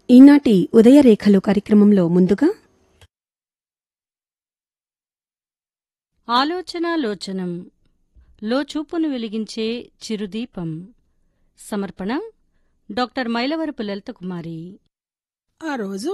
ఈనాటి ఉదయరేఖలు కార్యక్రమంలో ముందుగా ఆలోచనాలోచనం లోచూపును వెలిగించే చిరుదీపం సమర్పణ డాక్టర్ మైలవరపు లలితకుమారి ఆ రోజు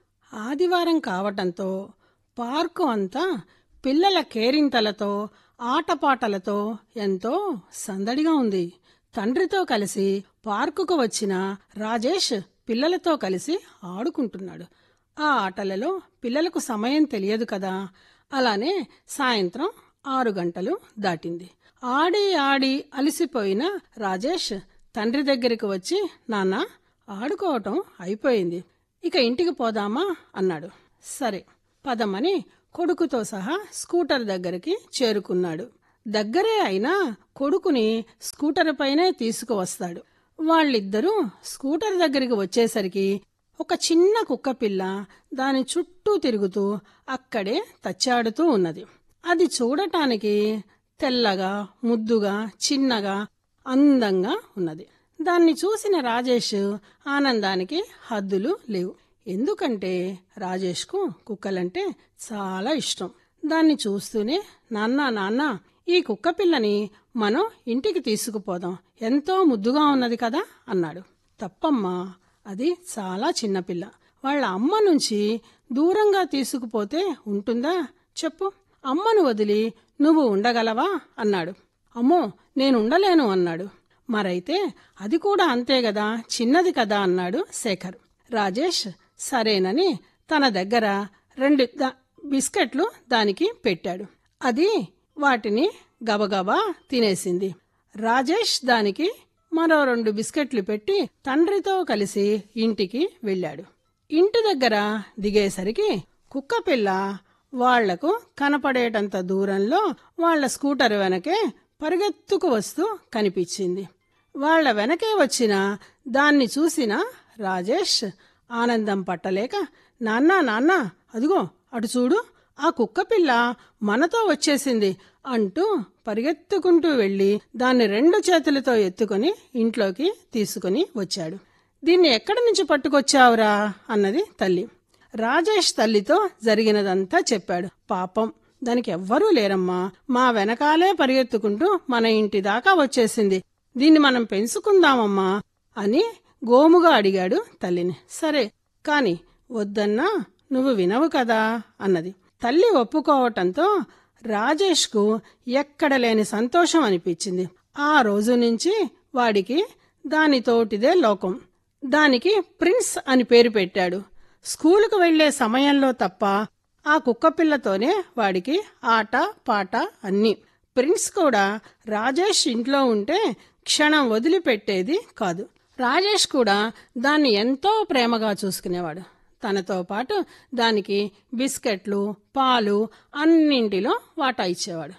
ఆదివారం కావటంతో పార్కు అంతా పిల్లల కేరింతలతో ఆటపాటలతో ఎంతో సందడిగా ఉంది తండ్రితో కలిసి పార్కుకు వచ్చిన రాజేష్ పిల్లలతో కలిసి ఆడుకుంటున్నాడు ఆ ఆటలలో పిల్లలకు సమయం తెలియదు కదా అలానే సాయంత్రం ఆరు గంటలు దాటింది ఆడి ఆడి అలసిపోయిన రాజేష్ తండ్రి దగ్గరికి వచ్చి నాన్న ఆడుకోవటం అయిపోయింది ఇక ఇంటికి పోదామా అన్నాడు సరే పదమని కొడుకుతో సహా స్కూటర్ దగ్గరికి చేరుకున్నాడు దగ్గరే అయినా కొడుకుని స్కూటర్ పైనే తీసుకువస్తాడు వాళ్ళిద్దరూ స్కూటర్ దగ్గరికి వచ్చేసరికి ఒక చిన్న కుక్కపిల్ల దాని చుట్టూ తిరుగుతూ అక్కడే తచ్చాడుతూ ఉన్నది అది చూడటానికి తెల్లగా ముద్దుగా చిన్నగా అందంగా ఉన్నది దాన్ని చూసిన రాజేష్ ఆనందానికి హద్దులు లేవు ఎందుకంటే రాజేష్కు కుక్కలంటే చాలా ఇష్టం దాన్ని చూస్తూనే నాన్న నాన్న ఈ కుక్క పిల్లని మనం ఇంటికి తీసుకుపోదాం ఎంతో ముద్దుగా ఉన్నది కదా అన్నాడు తప్పమ్మా అది చాలా చిన్నపిల్ల వాళ్ళ అమ్మ నుంచి దూరంగా తీసుకుపోతే ఉంటుందా చెప్పు అమ్మను వదిలి నువ్వు ఉండగలవా అన్నాడు అమ్మో నేను ఉండలేను అన్నాడు మరైతే అది కూడా అంతే గదా చిన్నది కదా అన్నాడు శేఖర్ రాజేష్ సరేనని తన దగ్గర రెండు ద- బిస్కెట్లు దానికి పెట్టాడు అది వాటిని గబగబా తినేసింది రాజేష్ దానికి మరో రెండు బిస్కెట్లు పెట్టి తండ్రితో కలిసి ఇంటికి వెళ్ళాడు ఇంటి దగ్గర దిగేసరికి కుక్కపిల్ల వాళ్లకు కనపడేటంత దూరంలో వాళ్ళ స్కూటర్ వెనకే పరిగెత్తుకు వస్తూ కనిపించింది వాళ్ళ వెనకే వచ్చిన దాన్ని చూసిన రాజేష్ ఆనందం పట్టలేక నాన్నా నాన్నా అదిగో అటు చూడు ఆ కుక్కపిల్ల మనతో వచ్చేసింది అంటూ పరిగెత్తుకుంటూ వెళ్ళి దాన్ని రెండు చేతులతో ఎత్తుకొని ఇంట్లోకి తీసుకుని వచ్చాడు దీన్ని ఎక్కడి నుంచి పట్టుకొచ్చావురా అన్నది తల్లి రాజేష్ తల్లితో జరిగినదంతా చెప్పాడు పాపం దానికి ఎవ్వరూ లేరమ్మా మా వెనకాలే పరిగెత్తుకుంటూ మన ఇంటి దాకా వచ్చేసింది దీన్ని మనం పెంచుకుందామమ్మా అని గోముగా అడిగాడు తల్లిని సరే కాని వద్దన్నా నువ్వు వినవు కదా అన్నది తల్లి ఒప్పుకోవటంతో రాజేష్కు ఎక్కడ లేని సంతోషం అనిపించింది ఆ రోజు నుంచి వాడికి దానితోటిదే లోకం దానికి ప్రిన్స్ అని పేరు పెట్టాడు స్కూలుకు వెళ్లే సమయంలో తప్ప ఆ కుక్కపిల్లతోనే వాడికి ఆట పాట అన్నీ ప్రిన్స్ కూడా రాజేష్ ఇంట్లో ఉంటే క్షణం వదిలిపెట్టేది కాదు రాజేష్ కూడా దాన్ని ఎంతో ప్రేమగా చూసుకునేవాడు తనతో పాటు దానికి బిస్కెట్లు పాలు అన్నింటిలో వాటా ఇచ్చేవాడు